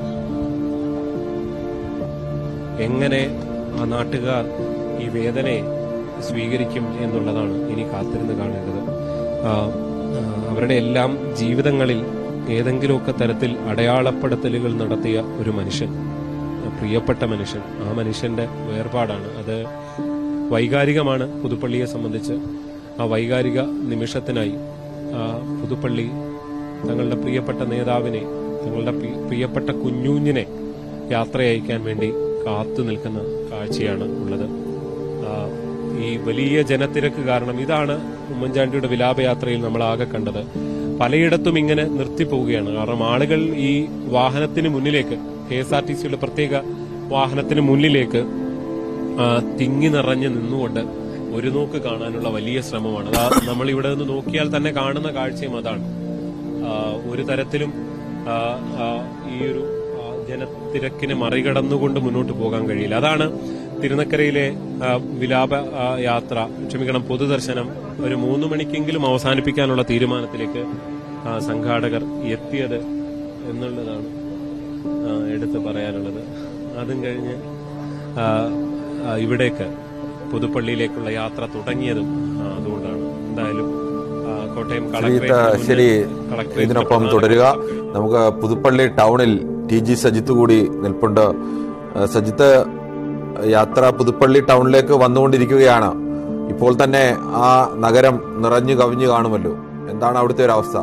Speaker 4: എങ്ങനെ ആ നാട്ടുകാർ ഈ വേദനയെ സ്വീകരിക്കും എന്നുള്ളതാണ് ഇനി കാത്തിരുന്ന് കാണേണ്ടത് ആ, ആ, അവരുടെ എല്ലാം ജീവിതങ്ങളിൽ ഏതെങ്കിലുമൊക്കെ തരത്തിൽ അടയാളപ്പെടുത്തലുകൾ നടത്തിയ ഒരു മനുഷ്യൻ പ്രിയപ്പെട്ട മനുഷ്യൻ ആ മനുഷ്യന്റെ വേർപാടാണ് അത് വൈകാരികമാണ് പുതുപ്പള്ളിയെ സംബന്ധിച്ച് ആ വൈകാരിക നിമിഷത്തിനായി ആ, പുതുപ്പള്ളി തങ്ങളുടെ പ്രിയപ്പെട്ട നേതാവിനെ തങ്ങളുടെ പ്രി- പ്രിയപ്പെട്ട കുഞ്ഞുഞ്ഞിനെ യാത്രയയക്കാൻ വേണ്ടി കാത്തു നിൽക്കുന്ന കാഴ്ചയാണ് ഉള്ളത് ആ, ഈ വലിയ ജനത്തിരക്ക് കാരണം ഇതാണ് ഉമ്മൻചാണ്ടിയുടെ വിലാപയാത്രയിൽ നമ്മൾ ആകെ കണ്ടത് പലയിടത്തും ഇങ്ങനെ നിർത്തിപ്പോവുകയാണ് കാരണം ആളുകൾ ഈ വാഹനത്തിന് മുന്നിലേക്ക് കെ എസ് ആർ ടി സിയുടെ പ്രത്യേക വാഹനത്തിന് മുന്നിലേക്ക് ആ, തിങ്ങി നിറഞ്ഞ് നിന്നുകൊണ്ട് ഒരു നോക്ക് കാണാനുള്ള വലിയ ശ്രമമാണ് അതാ നമ്മൾ ഇവിടെ നിന്ന് നോക്കിയാൽ തന്നെ കാണുന്ന കാഴ്ചയും അതാണ് ആ, ഒരു തരത്തിലും ആ, ആ, ഈ ഒരു ആ, ജനത്തിരക്കിനെ മറികടന്നുകൊണ്ട് മുന്നോട്ട് പോകാൻ കഴിയില്ല അതാണ് തിരുനക്കരയിലെ ആ, വിലാപ ആ, യാത്ര ക്ഷമിക്കണം പൊതുദർശനം ഒരു മൂന്ന് മണിക്കെങ്കിലും അവസാനിപ്പിക്കാനുള്ള തീരുമാനത്തിലേക്ക് ആ, സംഘാടകർ എത്തിയത് എന്നുള്ളതാണ് ആ, എടുത്തു പറയാനുള്ളത് അതും കഴിഞ്ഞ് ആ, ആ, ഇവിടേക്ക് പുതുപ്പള്ളിയിലേക്കുള്ള യാത്ര തുടങ്ങിയതും ആ, അതുകൊണ്ടാണ് എന്തായാലും ആ, കോട്ടയം
Speaker 3: ശ്രീജിത്ത്
Speaker 4: കളക്ടറേറ്റിന്
Speaker 3: ശരി
Speaker 4: മുന്നിൽ കളക്ടറേറ്റിന്റെ
Speaker 3: ഇതിനൊപ്പം
Speaker 4: പ്രധാന
Speaker 3: തുടരുക നമുക്ക് പുതുപ്പള്ളി ടൗണിൽ ടി ജി സജിത്ത് കൂടി നിൽപ്പുണ്ട് ഏഹ് സജിത്ത് യാത്ര പുതുപ്പള്ളി ടൗണിലേക്ക് വന്നുകൊണ്ടിരിക്കുകയാണ് ഇപ്പോൾ തന്നെ ആ നഗരം നിറഞ്ഞു കവിഞ്ഞു കാണുമല്ലോ എന്താണ് അവിടുത്തെ ഒരു അവസ്ഥ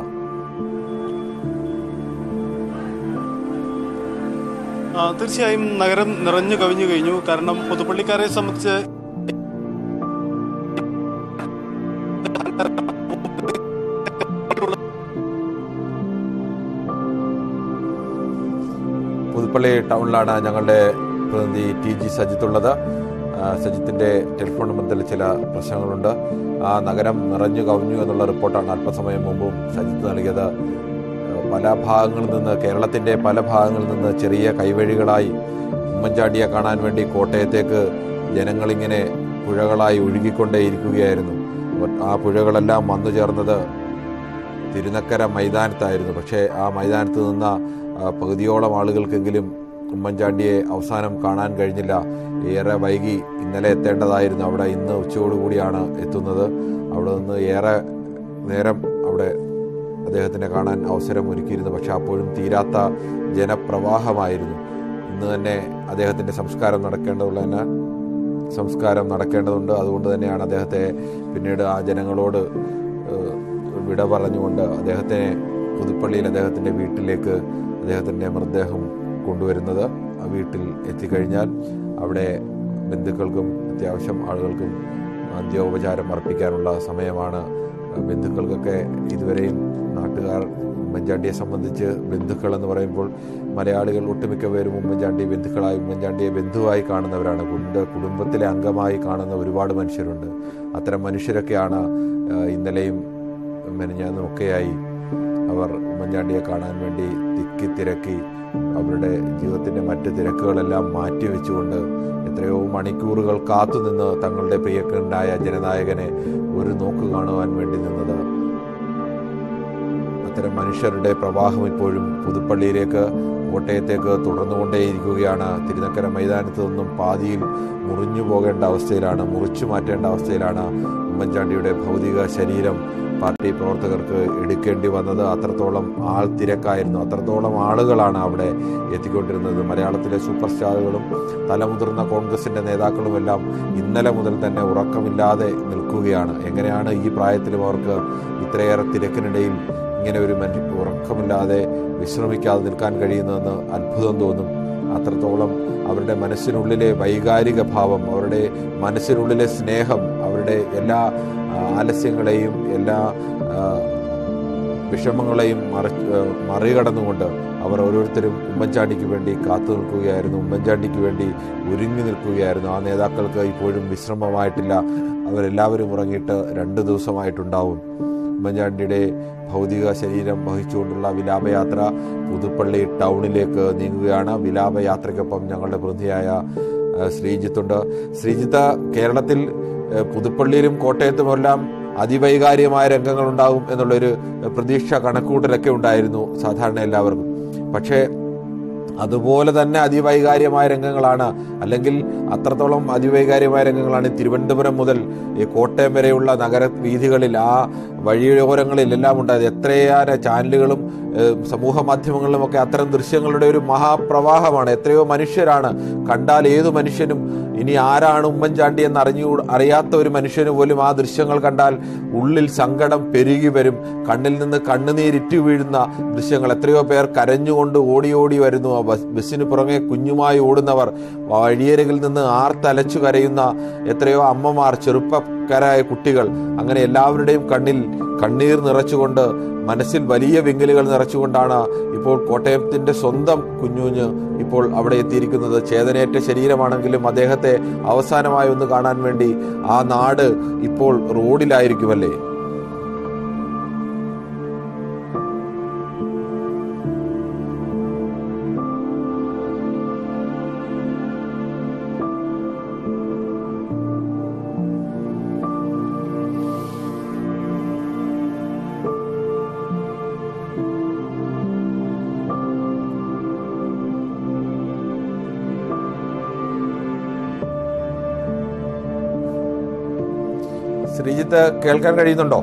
Speaker 5: ആ, തീർച്ചയായും നഗരം നിറഞ്ഞു കവിഞ്ഞു കഴിഞ്ഞു കാരണം പുതുപ്പള്ളിക്കാരെ സംബന്ധിച്ച്
Speaker 3: പുതുപ്പള്ളി ടൗണിലാണ് ഞങ്ങളുടെ പ്രതിനിധി ടി ജി സജിത്ത് ഉള്ളത് ആ, സജിത്തിന്റെ ടെലിഫോൺ നമ്പറിൽ ചില പ്രശ്നങ്ങളുണ്ട് ആ നഗരം നിറഞ്ഞു കവിഞ്ഞു എന്നുള്ള റിപ്പോർട്ടാണ് അല്പസമയം മുമ്പും സജിത്ത് നൽകിയത് ആ, പല ഭാഗങ്ങളിൽ നിന്ന് കേരളത്തിന്റെ പല ഭാഗങ്ങളിൽ നിന്ന് ചെറിയ കൈവഴികളായി ഉമ്മൻചാണ്ടിയെ കാണാൻ വേണ്ടി കോട്ടയത്തേക്ക് ജനങ്ങളിങ്ങനെ പുഴകളായി ഒഴുകിക്കൊണ്ടേയിരിക്കുകയായിരുന്നു ആ പുഴകളെല്ലാം വന്നു ചേർന്നത് തിരുനക്കര മൈതാനത്തായിരുന്നു പക്ഷേ ആ മൈതാനത്ത് നിന്ന ആ, പകുതിയോളം ആളുകൾക്കെങ്കിലും ഉമ്മൻചാണ്ടിയെ അവസാനം കാണാൻ കഴിഞ്ഞില്ല ഏറെ വൈകി ഇന്നലെ എത്തേണ്ടതായിരുന്നു അവിടെ ഇന്ന് ഉച്ചയോടുകൂടിയാണ് എത്തുന്നത് അവിടെ നിന്ന് ഏറെ നേരം അവിടെ അദ്ദേഹത്തിനെ കാണാൻ അവസരം ഒരുക്കിയിരുന്നു പക്ഷെ അപ്പോഴും തീരാത്ത ജനപ്രവാഹമായിരുന്നു ഇന്ന് തന്നെ അദ്ദേഹത്തിന്റെ സംസ്കാരം നടക്കേണ്ടതുള്ള സംസ്കാരം നടക്കേണ്ടതുണ്ട് അതുകൊണ്ട് തന്നെയാണ് അദ്ദേഹത്തെ പിന്നീട് ആ ജനങ്ങളോട് ഏഹ്, വിട പറഞ്ഞുകൊണ്ട് അദ്ദേഹത്തെ പുതുപ്പള്ളിയിൽ അദ്ദേഹത്തിന്റെ വീട്ടിലേക്ക് അദ്ദേഹത്തിന്റെ മൃതദേഹം കൊണ്ടുവരുന്നത് ആ വീട്ടിൽ എത്തിക്കഴിഞ്ഞാൽ അവിടെ ബന്ധുക്കൾക്കും അത്യാവശ്യം ആളുകൾക്കും അന്ത്യോപചാരം അർപ്പിക്കാനുള്ള സമയമാണ് ബന്ധുക്കൾക്കൊക്കെ ഇതുവരെയും നാട്ടുകാർ ഉമ്മൻചാണ്ടിയെ സംബന്ധിച്ച് ബന്ധുക്കൾ എന്ന് പറയുമ്പോൾ മലയാളികൾ ഒട്ടുമിക്ക പേരും ഉമ്മൻചാണ്ടി ബന്ധുക്കളായി ഉമ്മൻചാണ്ടിയെ ബന്ധുവായി കാണുന്നവരാണ് കുടുംബ കുടുംബത്തിലെ അംഗമായി കാണുന്ന ഒരുപാട് മനുഷ്യരുണ്ട് അത്തരം മനുഷ്യരൊക്കെയാണ് ആ, ഇന്നലെയും മെനഞ്ഞാന്നും ഒക്കെയായി അവർ ഉമ്മൻചാണ്ടിയെ കാണാൻ വേണ്ടി തിക്കി തിരക്കി അവരുടെ ജീവിതത്തിന്റെ മറ്റ് തിരക്കുകളെല്ലാം മാറ്റിവെച്ചുകൊണ്ട് എത്രയോ മണിക്കൂറുകൾ കാത്തുനിന്ന് തങ്ങളുടെ പ്രിയക്കനായ ജനനായകനെ ഒരു നോക്ക് കാണുവാൻ വേണ്ടി നിന്നത് അത്തരം മനുഷ്യരുടെ പ്രവാഹം ഇപ്പോഴും പുതുപ്പള്ളിയിലേക്ക് കോട്ടയത്തേക്ക് തുടർന്നുകൊണ്ടേയിരിക്കുകയാണ് തിരുനക്കര മൈതാനത്ത് നിന്നും പാതിയിൽ മുറിഞ്ഞു പോകേണ്ട അവസ്ഥയിലാണ് മുറിച്ചു മാറ്റേണ്ട അവസ്ഥയിലാണ് ഉമ്മൻചാണ്ടിയുടെ ഭൗതിക ശരീരം പാർട്ടി പ്രവർത്തകർക്ക് എടുക്കേണ്ടി വന്നത് അത്രത്തോളം ആൾ തിരക്കായിരുന്നു അത്രത്തോളം ആളുകളാണ് അവിടെ എത്തിക്കൊണ്ടിരുന്നത് മലയാളത്തിലെ സൂപ്പർ സ്റ്റാറുകളും തലമുതിർന്ന കോൺഗ്രസിന്റെ നേതാക്കളുമെല്ലാം ഇന്നലെ മുതൽ തന്നെ ഉറക്കമില്ലാതെ നിൽക്കുകയാണ് എങ്ങനെയാണ് ഈ പ്രായത്തിലും അവർക്ക് ഇത്രയേറെ തിരക്കിനിടയിൽ ഇങ്ങനെ ഒരു മനു ഉറക്കമില്ലാതെ വിശ്രമിക്കാതെ നിൽക്കാൻ കഴിയുന്നതെന്ന് അത്ഭുതം തോന്നും അത്രത്തോളം അവരുടെ മനസ്സിനുള്ളിലെ വൈകാരിക ഭാവം അവരുടെ മനസ്സിനുള്ളിലെ സ്നേഹം അവരുടെ എല്ലാ ആ, ആലസ്യങ്ങളെയും എല്ലാ ആ, വിഷമങ്ങളെയും മറി ആ, മറികടന്നുകൊണ്ട് അവർ ഓരോരുത്തരും ഉമ്മൻചാണ്ടിക്ക് വേണ്ടി കാത്തു നിൽക്കുകയായിരുന്നു ഉമ്മൻചാണ്ടിക്ക് വേണ്ടി ഒരുങ്ങി നിൽക്കുകയായിരുന്നു ആ നേതാക്കൾക്ക് ഇപ്പോഴും വിശ്രമമായിട്ടില്ല അവരെല്ലാവരും ഉറങ്ങിയിട്ട് രണ്ട് ദിവസമായിട്ടുണ്ടാവും ഉമ്മൻചാണ്ടിയുടെ ഭൗതിക ശരീരം വഹിച്ചുകൊണ്ടുള്ള വിലാപയാത്ര പുതുപ്പള്ളി ടൗണിലേക്ക് നീങ്ങുകയാണ് വിലാപയാത്രയ്ക്കൊപ്പം ഞങ്ങളുടെ പ്രതിനിധിയായ ആ, ശ്രീജിത്തുണ്ട് ശ്രീജിത്ത് കേരളത്തിൽ ആ, പുതുപ്പള്ളിയിലും കോട്ടയത്തുമെല്ലാം അതിവൈകാര്യമായ രംഗങ്ങൾ ഉണ്ടാകും എന്നുള്ളൊരു പ്രതീക്ഷ കണക്കൂട്ടലൊക്കെ ഉണ്ടായിരുന്നു സാധാരണ എല്ലാവർക്കും പക്ഷേ അതുപോലെ തന്നെ അതിവൈകാര്യമായ രംഗങ്ങളാണ് അല്ലെങ്കിൽ അത്രത്തോളം അതിവൈകാര്യമായ രംഗങ്ങളാണ് തിരുവനന്തപുരം മുതൽ ഈ കോട്ടയം വരെയുള്ള നഗര വീഥികളിൽ ആ വഴിയോരങ്ങളിൽ എല്ലാം ഉണ്ടായത് എത്രയേറെ ചാനലുകളും ഏഹ്, സമൂഹ മാധ്യമങ്ങളിലും ഒക്കെ അത്തരം ദൃശ്യങ്ങളുടെ ഒരു മഹാപ്രവാഹമാണ് എത്രയോ മനുഷ്യരാണ് കണ്ടാൽ ഏതു മനുഷ്യനും ഇനി ആരാണ് ഉമ്മൻചാണ്ടി എന്ന് അറിഞ്ഞു അറിയാത്ത ഒരു മനുഷ്യന് പോലും ആ ദൃശ്യങ്ങൾ കണ്ടാൽ ഉള്ളിൽ സങ്കടം പെരുകി വരും കണ്ണിൽ നിന്ന് കണ്ണുനീരിറ്റു വീഴുന്ന ദൃശ്യങ്ങൾ എത്രയോ പേർ കരഞ്ഞുകൊണ്ട് ഓടി ഓടി വരുന്നു ആ ബസ് ബസ്സിന് പുറമെ കുഞ്ഞുമായി ഓടുന്നവർ വഴിയരികിൽ നിന്ന് ആർത്തലച്ചു കരയുന്ന എത്രയോ അമ്മമാർ ചെറുപ്പക്കാരായ കുട്ടികൾ അങ്ങനെ എല്ലാവരുടെയും കണ്ണിൽ കണ്ണീർ നിറച്ചുകൊണ്ട് മനസ്സിൽ വലിയ വിങ്ങലുകൾ നിറച്ചുകൊണ്ടാണ് ഇപ്പോൾ കോട്ടയത്തിന്റെ സ്വന്തം കുഞ്ഞുഞ്ഞ് ഇപ്പോൾ അവിടെ എത്തിയിരിക്കുന്നത് ചേതനയേറ്റ ശരീരമാണെങ്കിലും അദ്ദേഹത്തെ അവസാനമായി ഒന്ന് കാണാൻ വേണ്ടി ആ നാട് ഇപ്പോൾ റോഡിലായിരിക്കുമല്ലേ ശ്രീജിത്ത് കേൾക്കാൻ കഴിയുന്നുണ്ടോ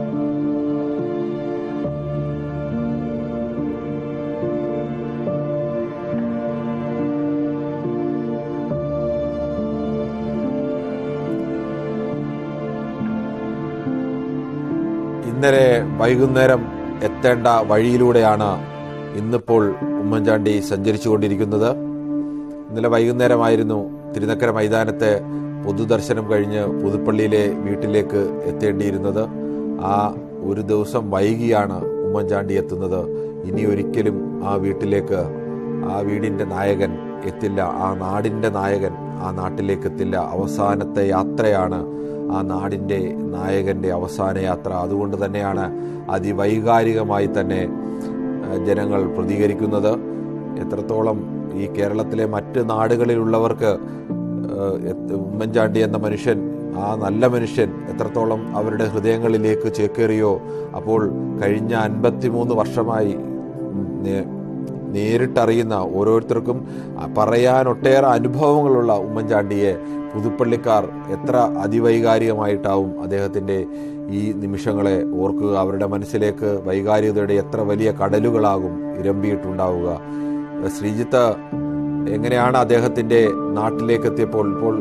Speaker 3: ഇന്നലെ വൈകുന്നേരം എത്തേണ്ട വഴിയിലൂടെയാണ് ഇന്നിപ്പോൾ ഉമ്മൻചാണ്ടി സഞ്ചരിച്ചുകൊണ്ടിരിക്കുന്നത് ഇന്നലെ വൈകുന്നേരമായിരുന്നു തിരുനക്കര മൈതാനത്തെ പൊതുദർശനം കഴിഞ്ഞ് പുതുപ്പള്ളിയിലെ വീട്ടിലേക്ക് എത്തേണ്ടിയിരുന്നത് ആ ഒരു ദിവസം വൈകിയാണ് ഉമ്മൻചാണ്ടി എത്തുന്നത് ഇനി ഒരിക്കലും ആ വീട്ടിലേക്ക് ആ വീടിന്റെ നായകൻ എത്തില്ല ആ നാടിന്റെ നായകൻ ആ നാട്ടിലേക്ക് എത്തില്ല അവസാനത്തെ യാത്രയാണ് ആ നാടിന്റെ നായകന്റെ അവസാന യാത്ര അതുകൊണ്ട് തന്നെയാണ് അതിവൈകാരികമായി തന്നെ ആ, ജനങ്ങൾ പ്രതികരിക്കുന്നത് എത്രത്തോളം ഈ കേരളത്തിലെ മറ്റ് നാടുകളിലുള്ളവർക്ക് ആ, എത്ത് ഉമ്മൻചാണ്ടി എന്ന മനുഷ്യൻ ആ നല്ല മനുഷ്യൻ എത്രത്തോളം അവരുടെ ഹൃദയങ്ങളിലേക്ക് ചേക്കേറിയോ അപ്പോൾ കഴിഞ്ഞ അൻപത്തിമൂന്ന് വർഷമായി നേ- നേരിട്ടറിയുന്ന ഓരോരുത്തർക്കും പറയാൻ ഒട്ടേറെ അനുഭവങ്ങളുള്ള ഉമ്മൻചാണ്ടിയെ പുതുപ്പള്ളിക്കാർ എത്ര അതിവൈകാരികമായിട്ടാവും അദ്ദേഹത്തിന്റെ ഈ നിമിഷങ്ങളെ ഓർക്കുക അവരുടെ മനസ്സിലേക്ക് വൈകാരികതയുടെ എത്ര വലിയ കടലുകളാകും ഇരമ്പിയിട്ടുണ്ടാവുക ശ്രീജിത്ത് എങ്ങനെയാണ് അദ്ദേഹത്തിന്റെ നാട്ടിലേക്ക് എത്തിയപ്പോൾ ഇപ്പോൾ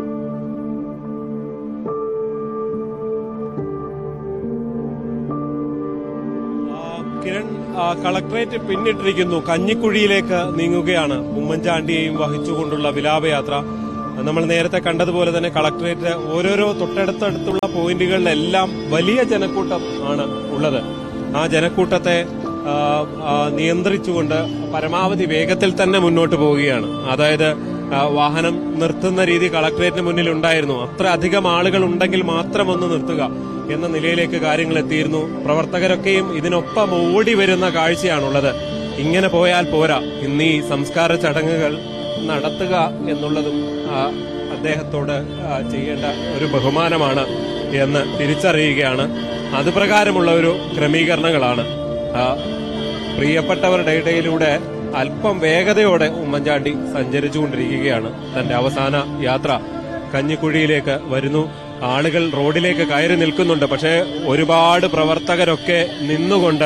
Speaker 4: ആ, കിരൺ ആ, കളക്ടറേറ്റ് പിന്നിട്ടിരിക്കുന്നു കഞ്ഞിക്കുഴിയിലേക്ക് നീങ്ങുകയാണ് ഉമ്മൻചാണ്ടിയെയും വഹിച്ചുകൊണ്ടുള്ള വിലാപയാത്ര നമ്മൾ നേരത്തെ കണ്ടതുപോലെ തന്നെ കളക്ടറേറ്റ് ഓരോരോ തൊട്ടടുത്തടുത്തുള്ള പോയിന്റുകളിലെല്ലാം വലിയ ജനക്കൂട്ടം ആണ് ഉള്ളത് ആ ജനക്കൂട്ടത്തെ ആ, ആ, നിയന്ത്രിച്ചുകൊണ്ട് പരമാവധി വേഗത്തിൽ തന്നെ മുന്നോട്ട് പോവുകയാണ് അതായത് ആ, വാഹനം നിർത്തുന്ന രീതി കളക്ടറേറ്റിന് മുന്നിൽ ഉണ്ടായിരുന്നു അത്ര അധികം ആളുകൾ ഉണ്ടെങ്കിൽ മാത്രം ഒന്ന് നിർത്തുക എന്ന നിലയിലേക്ക് കാര്യങ്ങൾ എത്തിയിരുന്നു പ്രവർത്തകരൊക്കെയും ഇതിനൊപ്പം ഓടി വരുന്ന കാഴ്ചയാണുള്ളത് ഇങ്ങനെ പോയാൽ പോരാ ഇന്ന് ഈ സംസ്കാര ചടങ്ങുകൾ നടത്തുക എന്നുള്ളതും ആ, അദ്ദേഹത്തോട് ആ, ചെയ്യേണ്ട ഒരു ബഹുമാനമാണ് എന്ന് തിരിച്ചറിയുകയാണ് അതുപ്രകാരമുള്ള ഒരു ക്രമീകരണങ്ങളാണ് ആ, പ്രിയപ്പെട്ടവരുടെ ഇടയിലൂടെ അല്പം വേഗതയോടെ ഉമ്മൻചാണ്ടി സഞ്ചരിച്ചുകൊണ്ടിരിക്കുകയാണ് തന്റെ അവസാന യാത്ര കഞ്ഞിക്കുഴിയിലേക്ക് വരുന്നു ആളുകൾ റോഡിലേക്ക് കയറി നിൽക്കുന്നുണ്ട് പക്ഷേ ഒരുപാട് പ്രവർത്തകരൊക്കെ നിന്നുകൊണ്ട്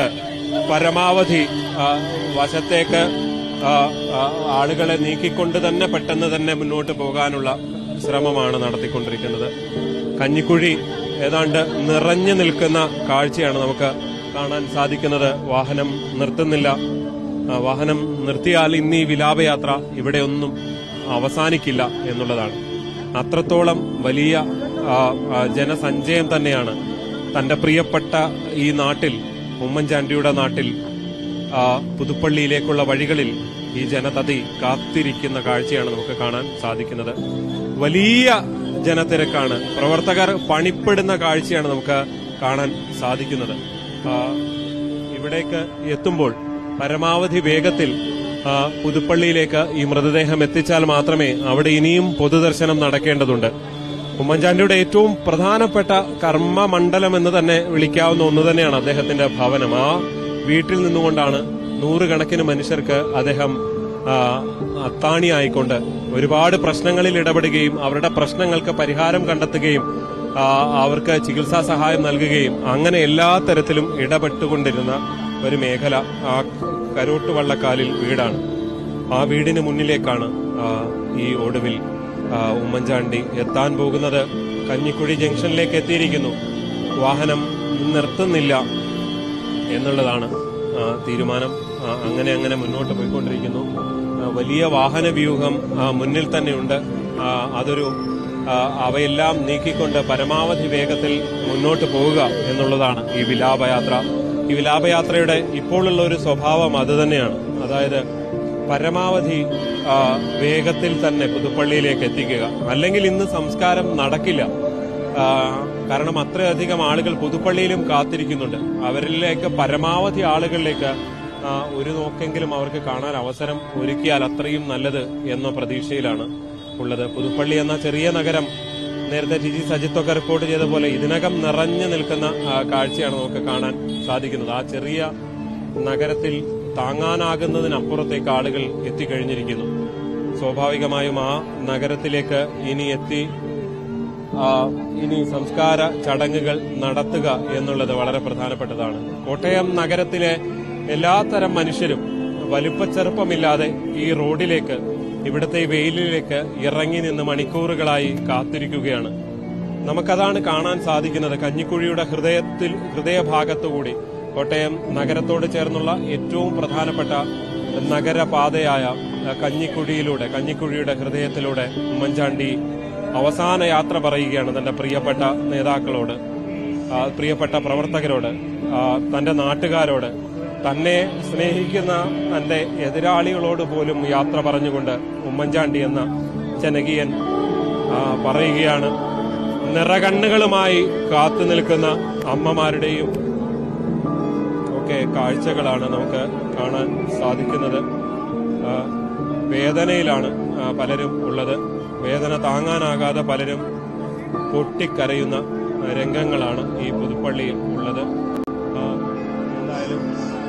Speaker 4: പരമാവധി ആ, വശത്തേക്ക് ആ, ആ, ആളുകളെ നീക്കിക്കൊണ്ട് തന്നെ പെട്ടെന്ന് തന്നെ മുന്നോട്ട് പോകാനുള്ള ശ്രമമാണ് നടത്തിക്കൊണ്ടിരിക്കുന്നത് കഞ്ഞിക്കുഴി ഏതാണ്ട് നിറഞ്ഞു നിൽക്കുന്ന കാഴ്ചയാണ് നമുക്ക് കാണാൻ സാധിക്കുന്നത് വാഹനം നിർത്തുന്നില്ല ആ, വാഹനം നിർത്തിയാൽ ഇന്ന് ഈ വിലാപയാത്ര ഇവിടെ ഒന്നും അവസാനിക്കില്ല എന്നുള്ളതാണ് അത്രത്തോളം വലിയ ആ, ആ, ജനസഞ്ചയം തന്നെയാണ് തന്റെ പ്രിയപ്പെട്ട ഈ നാട്ടിൽ ഉമ്മൻചാണ്ടിയുടെ നാട്ടിൽ ആ, പുതുപ്പള്ളിയിലേക്കുള്ള വഴികളിൽ ഈ ജനതതി കാത്തിരിക്കുന്ന കാഴ്ചയാണ് നമുക്ക് കാണാൻ സാധിക്കുന്നത് വലിയ ജനത്തിരക്കാണ് പ്രവർത്തകർ പണിപ്പെടുന്ന കാഴ്ചയാണ് നമുക്ക് കാണാൻ സാധിക്കുന്നത് ആ, ഇവിടേക്ക് എത്തുമ്പോൾ പരമാവധി വേഗത്തിൽ ആ, പുതുപ്പള്ളിയിലേക്ക് ഈ മൃതദേഹം എത്തിച്ചാൽ മാത്രമേ അവിടെ ഇനിയും പൊതുദർശനം നടക്കേണ്ടതുണ്ട് ഉമ്മൻചാണ്ടിയുടെ ഏറ്റവും പ്രധാനപ്പെട്ട കർമ്മമണ്ഡലം എന്ന് തന്നെ വിളിക്കാവുന്ന ഒന്ന് തന്നെയാണ് അദ്ദേഹത്തിന്റെ ഭവനം ആ വീട്ടിൽ നിന്നുകൊണ്ടാണ് നൂറുകണക്കിന് മനുഷ്യർക്ക് അദ്ദേഹം ആ, അത്താണിയായിക്കൊണ്ട് ഒരുപാട് പ്രശ്നങ്ങളിൽ ഇടപെടുകയും അവരുടെ പ്രശ്നങ്ങൾക്ക് പരിഹാരം കണ്ടെത്തുകയും ആ, അവർക്ക് ചികിത്സാ സഹായം നൽകുകയും അങ്ങനെ എല്ലാ തരത്തിലും ഇടപെട്ടുകൊണ്ടിരുന്ന ഒരു മേഖല ആ കരോട്ട് വള്ളക്കാലിൽ വീടാണ് ആ വീടിന് മുന്നിലേക്കാണ് ആ, ഈ ഒടുവിൽ ആ, ഉമ്മൻചാണ്ടി എത്താൻ പോകുന്നത് കഞ്ഞിക്കുഴി ജംഗ്ഷനിലേക്ക് എത്തിയിരിക്കുന്നു വാഹനം നിർത്തുന്നില്ല എന്നുള്ളതാണ് ആ, തീരുമാനം ആ, അങ്ങനെ അങ്ങനെ മുന്നോട്ട് പോയിക്കൊണ്ടിരിക്കുന്നു ആ, വലിയ വാഹന വ്യൂഹം ആ, മുന്നിൽ തന്നെയുണ്ട് ആ, അതൊരു ആ, അവയെല്ലാം നീക്കിക്കൊണ്ട് പരമാവധി വേഗത്തിൽ മുന്നോട്ട് പോവുക എന്നുള്ളതാണ് ഈ വിലാപയാത്ര ഈ വിലാപയാത്രയുടെ ഇപ്പോഴുള്ള ഒരു സ്വഭാവം അത് തന്നെയാണ് അതായത് പരമാവധി ആ, വേഗത്തിൽ തന്നെ പുതുപ്പള്ളിയിലേക്ക് എത്തിക്കുക അല്ലെങ്കിൽ ഇന്ന് സംസ്കാരം നടക്കില്ല ആ, കാരണം അത്രയധികം ആളുകൾ പുതുപ്പള്ളിയിലും കാത്തിരിക്കുന്നുണ്ട് അവരിലേക്ക് പരമാവധി ആളുകളിലേക്ക് ആ, ഒരു നോക്കെങ്കിലും അവർക്ക് കാണാൻ അവസരം ഒരുക്കിയാൽ അത്രയും നല്ലത് എന്ന പ്രതീക്ഷയിലാണ് ഉള്ളത് പുതുപ്പള്ളി എന്ന ചെറിയ നഗരം നേരത്തെ ടി ജി സജിത്തൊക്കെ റിപ്പോർട്ട് ചെയ്ത പോലെ ഇതിനകം നിറഞ്ഞു നിൽക്കുന്ന ആ, കാഴ്ചയാണ് നമുക്ക് കാണാൻ സാധിക്കുന്നത് ആ ചെറിയ നഗരത്തിൽ താങ്ങാനാകുന്നതിനപ്പുറത്തേക്ക് ആളുകൾ എത്തിക്കഴിഞ്ഞിരിക്കുന്നു സ്വാഭാവികമായും ആ നഗരത്തിലേക്ക് ഇനി എത്തി ആ, ഇനി സംസ്കാര ചടങ്ങുകൾ നടത്തുക എന്നുള്ളത് വളരെ പ്രധാനപ്പെട്ടതാണ് കോട്ടയം നഗരത്തിലെ എല്ലാത്തരം മനുഷ്യരും വലുപ്പച്ചെറുപ്പമില്ലാതെ ഈ റോഡിലേക്ക് ഇവിടുത്തെ ഈ വെയിലിലേക്ക് ഇറങ്ങി നിന്ന് മണിക്കൂറുകളായി കാത്തിരിക്കുകയാണ് നമുക്കതാണ് കാണാൻ സാധിക്കുന്നത് കഞ്ഞിക്കുഴിയുടെ ഹൃദയത്തിൽ ഹൃദയഭാഗത്തുകൂടി കോട്ടയം നഗരത്തോട് ചേർന്നുള്ള ഏറ്റവും പ്രധാനപ്പെട്ട നഗരപാതയായ ആ, കഞ്ഞിക്കുഴിയിലൂടെ കഞ്ഞിക്കുഴിയുടെ ഹൃദയത്തിലൂടെ ഉമ്മൻചാണ്ടി അവസാന യാത്ര പറയുകയാണ് തന്റെ പ്രിയപ്പെട്ട നേതാക്കളോട് ആ, പ്രിയപ്പെട്ട പ്രവർത്തകരോട് ആ, തന്റെ നാട്ടുകാരോട് തന്നെ സ്നേഹിക്കുന്ന തന്റെ എതിരാളികളോട് പോലും യാത്ര പറഞ്ഞുകൊണ്ട് ഉമ്മൻചാണ്ടി എന്ന ജനകീയൻ ആ, പറയുകയാണ് നിറകണ്ണുകളുമായി കാത്തു നിൽക്കുന്ന അമ്മമാരുടെയും ഒക്കെ കാഴ്ചകളാണ് നമുക്ക് കാണാൻ സാധിക്കുന്നത് ആ, വേദനയിലാണ് ആ, പലരും ഉള്ളത് വേദന താങ്ങാനാകാതെ പലരും പൊട്ടിക്കരയുന്ന ആ, രംഗങ്ങളാണ് ഈ പുതുപ്പള്ളിയിൽ ഉള്ളത് ആ, എന്തായാലും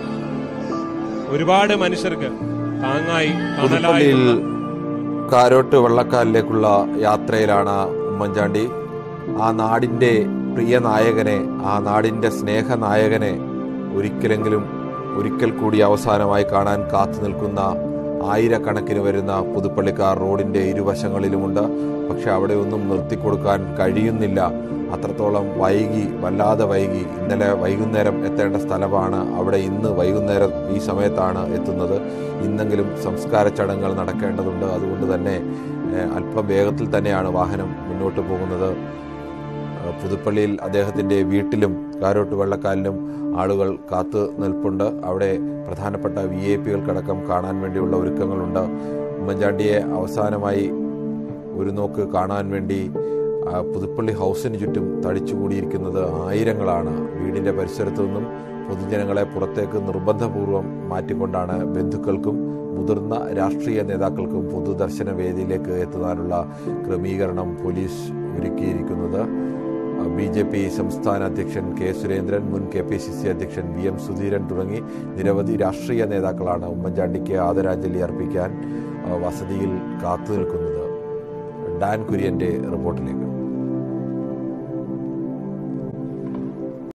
Speaker 4: ഒരുപാട് മനുഷ്യർക്ക് താങ്ങായി തണലായി
Speaker 3: പുതുപ്പള്ളിയിൽ കാരോട്ട് വെള്ളക്കാലിലേക്കുള്ള യാത്രയിലാണ് ഉമ്മൻചാണ്ടി ആ നാടിന്റെ പ്രിയ നായകനെ ആ നാടിന്റെ സ്നേഹനായകനെ ഒരിക്കലെങ്കിലും ഒരിക്കൽ കൂടി അവസാനമായി കാണാൻ കാത്തു നിൽക്കുന്ന ആയിരക്കണക്കിന് വരുന്ന പുതുപ്പള്ളിക്കാർ റോഡിന്റെ ഇരുവശങ്ങളിലുമുണ്ട് പക്ഷെ അവിടെ ഒന്നും നിർത്തിക്കൊടുക്കാൻ കഴിയുന്നില്ല അത്രത്തോളം വൈകി വല്ലാതെ വൈകി ഇന്നലെ വൈകുന്നേരം എത്തേണ്ട സ്ഥലമാണ് അവിടെ ഇന്ന് വൈകുന്നേരം ഈ സമയത്താണ് എത്തുന്നത് ഇന്നെങ്കിലും സംസ്കാര ചടങ്ങുകൾ നടക്കേണ്ടതുണ്ട് അതുകൊണ്ട് തന്നെ ഏഹ്, അല്പം വേഗത്തിൽ തന്നെയാണ് വാഹനം മുന്നോട്ട് പോകുന്നത് ഏഹ്, പുതുപ്പള്ളിയിൽ അദ്ദേഹത്തിന്റെ വീട്ടിലും കാരോട്ട് വെള്ളക്കാലിലും ആളുകൾ കാത്തു നിൽപ്പുണ്ട് അവിടെ പ്രധാനപ്പെട്ട വി ഐ പികൾക്കടക്കം കാണാൻ വേണ്ടിയുള്ള ഒരുക്കങ്ങളുണ്ട് ഉമ്മൻചാണ്ടിയെ അവസാനമായി ഒരു നോക്ക് കാണാൻ വേണ്ടി ആ, പുതുപ്പള്ളി ഹൗസിന് ചുറ്റും തടിച്ചുകൂടിയിരിക്കുന്നത് ആയിരങ്ങളാണ് വീടിന്റെ പരിസരത്തു നിന്നും പൊതുജനങ്ങളെ പുറത്തേക്ക് നിർബന്ധപൂർവം മാറ്റിക്കൊണ്ടാണ് ബന്ധുക്കൾക്കും മുതിർന്ന രാഷ്ട്രീയ നേതാക്കൾക്കും പൊതുദർശന വേദിയിലേക്ക് എത്തുവാനുള്ള ക്രമീകരണം പോലീസ് ഒരുക്കിയിരിക്കുന്നത് ബി ജെ പി സംസ്ഥാന അധ്യക്ഷൻ കെ സുരേന്ദ്രൻ മുൻ കെ പി സി സി അധ്യക്ഷൻ വി എം സുധീരൻ തുടങ്ങി നിരവധി രാഷ്ട്രീയ നേതാക്കളാണ് ഉമ്മൻചാണ്ടിക്ക് ആദരാഞ്ജലി അർപ്പിക്കാൻ ആ, വസതിയിൽ കാത്തു നിൽക്കുന്നത് ഡാൻ കുര്യന്റെ റിപ്പോർട്ടിലേക്ക്